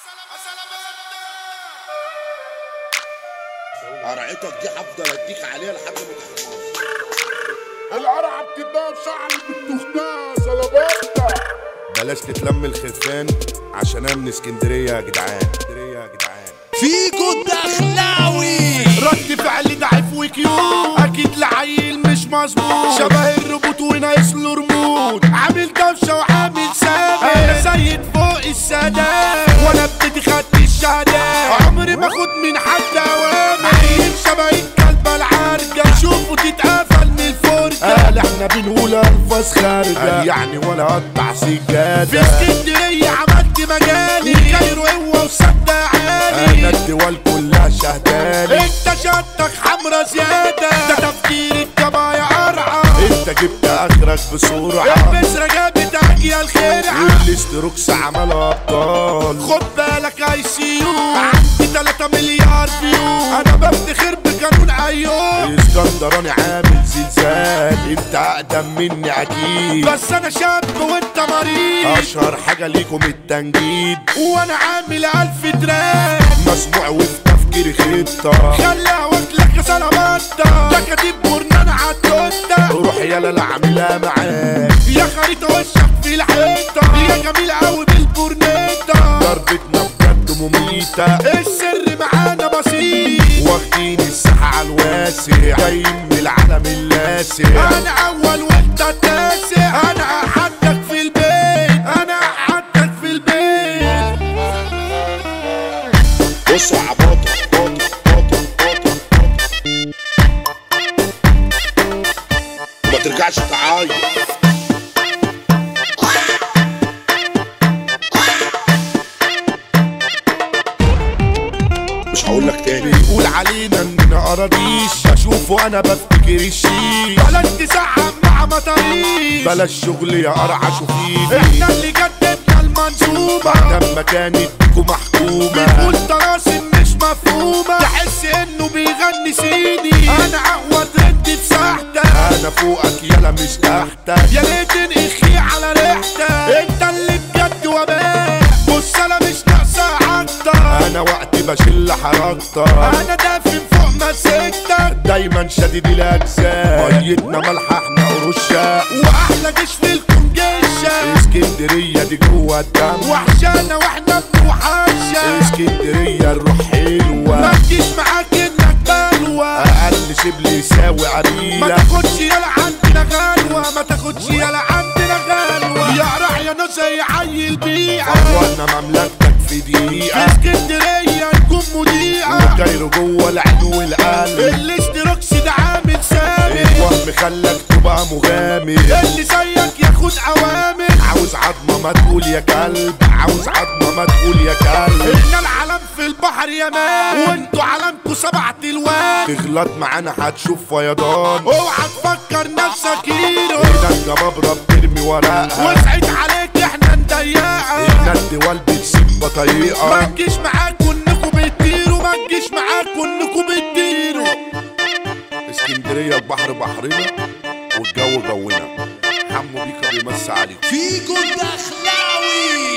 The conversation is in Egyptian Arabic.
قرعتك دي هفضل اديك عليها لحد ما تخلص القرعة بتتباع بشعر بالتخناء سلامتك بلاش تتلم الخرفان عشان انا من اسكندريه يا جدعان اسكندريه يا جدعان فيكو الدخلاوي رد فعل ضعيف وكيوت اكيد لعيل مش مظبوط شبه الروبوت وناقص له رموت عامل دوشه وعامل سابق انا سيد فوق السادات وانا ابتدي خدت الشهادات عمري ما اخد من حد اوامر عيل شبه الكلب العرجه شوفوا تتقفل من الفرجه قال احنا بنقول الفاظ خارجه يعني ولا قطع سجاده في اسكندريه عملت مجالي كايرو قوه وسد عالي انا الدول كلها شهداني انت شدك حمرا زياده ده تفكير الجبا يا قرعه انت جبت اخرك بسرعه البسرة جابت اجيال خرعه والاستروكس عمل ابطال خد بالك اي سي يو عندي 3 مليار فيو انا بفتخر بقانون ايوب اسكندراني عامل زلزال انت اقدم مني اكيد بس انا شاب وانت مريض اشهر حاجه ليكم التنجيد وانا عامل الف تراك مسموع وفي تفكيري خطه خليها واكلك يا سلامتا ده كاتب برنان عالتوتا روح يلا لا اعملها معاك يا خريطه وشك في الحيطه يا جميل قوي بالبورنيتا ضربتنا بجد مميته السر معانا بسيط واخدين الساحه على الواسع جايين من العالم اللاسع انا اول وانت التاسع انا احدك في البيت انا احدك في البيت بصوا يا عباطة باطة باطة باطة وما ترجعش تعايط مش هقول لك تاني بيقول علينا اننا قراديش بشوفه انا بفتكر الشيش بلاش تزعق مع مطاريش بلاش شغل يا قرعه شوفيني احنا اللي جددنا المنظومه لما كانت بيكو محكومه بيقول طلاسم مش مفهومه تحس انه بيغني سيني انا اقوى ترند بساحتك انا فوقك يلا مش تحتك يا ريت تنقخي على ريحتك انت اللي بجد وباء بص انا مش ناقصه عطك انا وقتي بشيل حركتك انا دافن فوق مسكتك دايما شديد الاجزاء ميتنا مالحه احنا قرشة واحلى جيش في الكون جيشة اسكندريه دي جوه الدم وحشانا واحنا بنوحشة اسكندريه الروح حلوه ما تجيش معاك انك بلوى اقل شبل يساوي عريله ما تاخدش يلا عندنا غلوه ما تاخدش يلا عندنا غلوه يا راح يا نص يا عيل بيعه وانا مملكتك في دقيقه في اسكندريه نكون مذيعه وكايرو جوه العين والقلب الاستروكس ده عامل سامي الوهم خلك تبقى مغامر اللي زيك ياخد اوامر عاوز عظمه ما تقول يا كلب عاوز عظمه ما تقول يا كلب احنا العلم في البحر يا مان وانتوا علمكوا سبع تلوان تغلط معانا هتشوف فيضان اوعى تفكر نفسك هيرو هنا الجبابره بترمي ورقها وسعت عليك احنا نضيقها احنا الدول بتسيب بطايقه ما تجيش معاكوا انكوا بتطيروا ما تجيش معاكوا انكوا بتطيروا اسكندريه البحر بحرنا والجو جونا حمو بيكا بيمس عليكم فيكو الدخلاوي